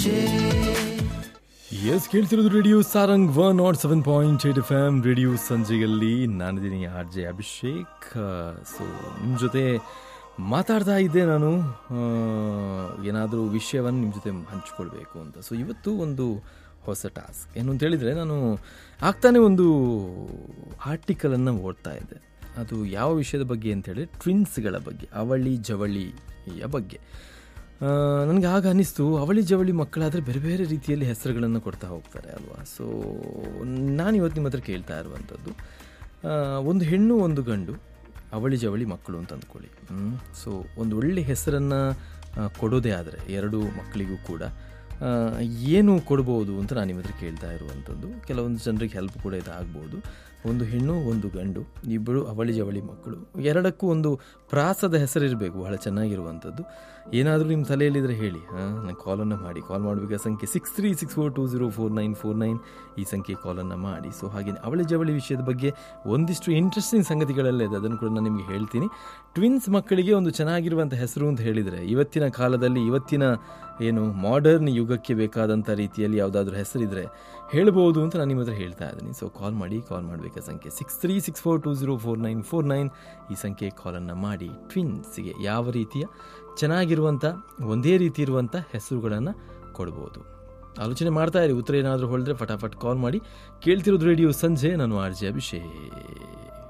ಸಂಜೆ ಎಸ್ ಕೇಳ್ತಿರೋದು radio Sarang one nought seven point eight F M radio ಸಂಜೆಯಲ್ಲಿ ನಾನಿದ್ದೀನಿ ಆರ್ ಜೆ ಅಭಿಷೇಕ್ ಸೊ ನಿಮ್ಮ ಜೊತೆ ಮಾತಾಡ್ತಾ ಇದ್ದೆ ನಾನು ಏನಾದರೂ ವಿಷಯವನ್ನು ನಿಮ್ಮ ಜೊತೆ ಹಂಚ್ಕೊಳ್ಬೇಕು ಅಂತ ಸೊ ಇವತ್ತು ಒಂದು ಹೊಸ ಟಾಸ್ಕ್ ಏನು ಅಂತ ಹೇಳಿದರೆ ನಾನು ಆಗ್ತಾನೆ ಒಂದು ಆರ್ಟಿಕಲನ್ನು ಓದ್ತಾ ಇದ್ದೆ ಅದು ಯಾವ ವಿಷಯದ ಬಗ್ಗೆ ಅಂತೇಳಿ ಟ್ವಿನ್ಸ್ಗಳ ಬಗ್ಗೆ ಅವಳಿ ಜವಳಿಯ ಬಗ್ಗೆ ನನಗೆ ಆಗ ಅನ್ನಿಸ್ತು ಅವಳಿ ಜವಳಿ ಮಕ್ಕಳಾದರೆ ಬೇರೆ ಬೇರೆ ರೀತಿಯಲ್ಲಿ ಹೆಸರುಗಳನ್ನು ಕೊಡ್ತಾ ಹೋಗ್ತಾರೆ ಅಲ್ವಾ ಸೊ ನಾನು ಇವತ್ತು ನಿಮ್ಮ ಹತ್ರ ಕೇಳ್ತಾ ಇರುವಂಥದ್ದು ಆ, ಒಂದು ಹೆಣ್ಣು ಒಂದು ಗಂಡು ಅವಳಿ ಜವಳಿ ಮಕ್ಕಳು ಅಂತ ಅಂದ್ಕೊಳ್ಳಿ ಸೊ ಒಂದು ಒಳ್ಳೆ ಹೆಸರನ್ನು ಕೊಡೋದೇ ಆದರೆ ಎರಡು ಮಕ್ಕಳಿಗೂ ಕೂಡ ಆ, ಏನು ಕೊಡ್ಬೋದು ಅಂತ ನಾನು ನಿಮ್ಮ ಹತ್ರ ಕೇಳ್ತಾ ಇರುವಂಥದ್ದು ಕೆಲವೊಂದು ಜನರಿಗೆ ಹೆಲ್ಪ್ ಕೂಡ ಇದಾಗ್ಬೋದು ಒಂದು ಹೆಣ್ಣು ಒಂದು ಗಂಡು ಇಬ್ಬರು ಅವಳಿ ಜವಳಿ ಮಕ್ಕಳು ಎರಡಕ್ಕೂ ಒಂದು ಪ್ರಾಸದ ಹೆಸರಿರಬೇಕು ಬಹಳ ಚೆನ್ನಾಗಿರುವಂಥದ್ದು ಏನಾದರೂ ನಿಮ್ಮ ತಲೆಯಲ್ಲಿದ್ದರೆ ಹೇಳಿ ಹಾಂ ನಾನು ಕಾಲನ್ನು ಮಾಡಿ ಕಾಲ್ ಮಾಡಬೇಕಾದ ಸಂಖ್ಯೆ six three six four two zero four nine four nine ಈ ಸಂಖ್ಯೆ ಕಾಲನ್ನು ಮಾಡಿ ಸೊ ಹಾಗೆ ಅವಳಿ ಜವಳಿ ವಿಷಯದ ಬಗ್ಗೆ ಒಂದಿಷ್ಟು ಇಂಟ್ರೆಸ್ಟಿಂಗ್ ಸಂಗತಿಗಳೆಲ್ಲ ಇದೆ ಅದನ್ನು ಕೂಡ ನಾನು ನಿಮಗೆ ಹೇಳ್ತೀನಿ ಟ್ವಿನ್ಸ್ ಮಕ್ಕಳಿಗೆ ಒಂದು ಚೆನ್ನಾಗಿರುವಂಥ ಹೆಸರು ಅಂತ ಹೇಳಿದರೆ ಇವತ್ತಿನ ಕಾಲದಲ್ಲಿ ಇವತ್ತಿನ ಏನು ಮಾಡರ್ನ್ ಯುಗಕ್ಕೆ ಬೇಕಾದಂಥ ರೀತಿಯಲ್ಲಿ ಯಾವುದಾದ್ರೂ ಹೆಸರಿದ್ರೆ ಹೇಳ್ಬೋದು ಅಂತ ನಾನು ನಿಮ್ಮ ಹತ್ರ ಹೇಳ್ತಾ ಇದ್ದೀನಿ ಸೊ ಕಾಲ್ ಮಾಡಿ ಕಾಲ್ ಮಾಡಬೇಕಾದ ಸಂಖ್ಯೆ six three six four two zero four nine four nine ಈ ಸಂಖ್ಯೆ ಕಾಲನ್ನು ಮಾಡಿ ಟ್ವಿನ್ಸ್ಗೆ ಯಾವ ರೀತಿಯ ಚೆನ್ನಾಗಿರುವಂಥ ಒಂದೇ ರೀತಿ ಇರುವಂಥ ಹೆಸರುಗಳನ್ನು ಕೊಡ್ಬೋದು ಆಲೋಚನೆ ಮಾಡ್ತಾ ಇರಿ ಉತ್ತರ ಏನಾದರೂ ಹೊಳಿದ್ರೆ ಫಟಾಫಟ್ ಕಾಲ್ ಮಾಡಿ ಕೇಳ್ತಿರೋದು ರೇಡಿಯೋ ಸಂಜೆ ನಾನು ಆರ್ ಜೆ ಅಭಿಷೇಕ್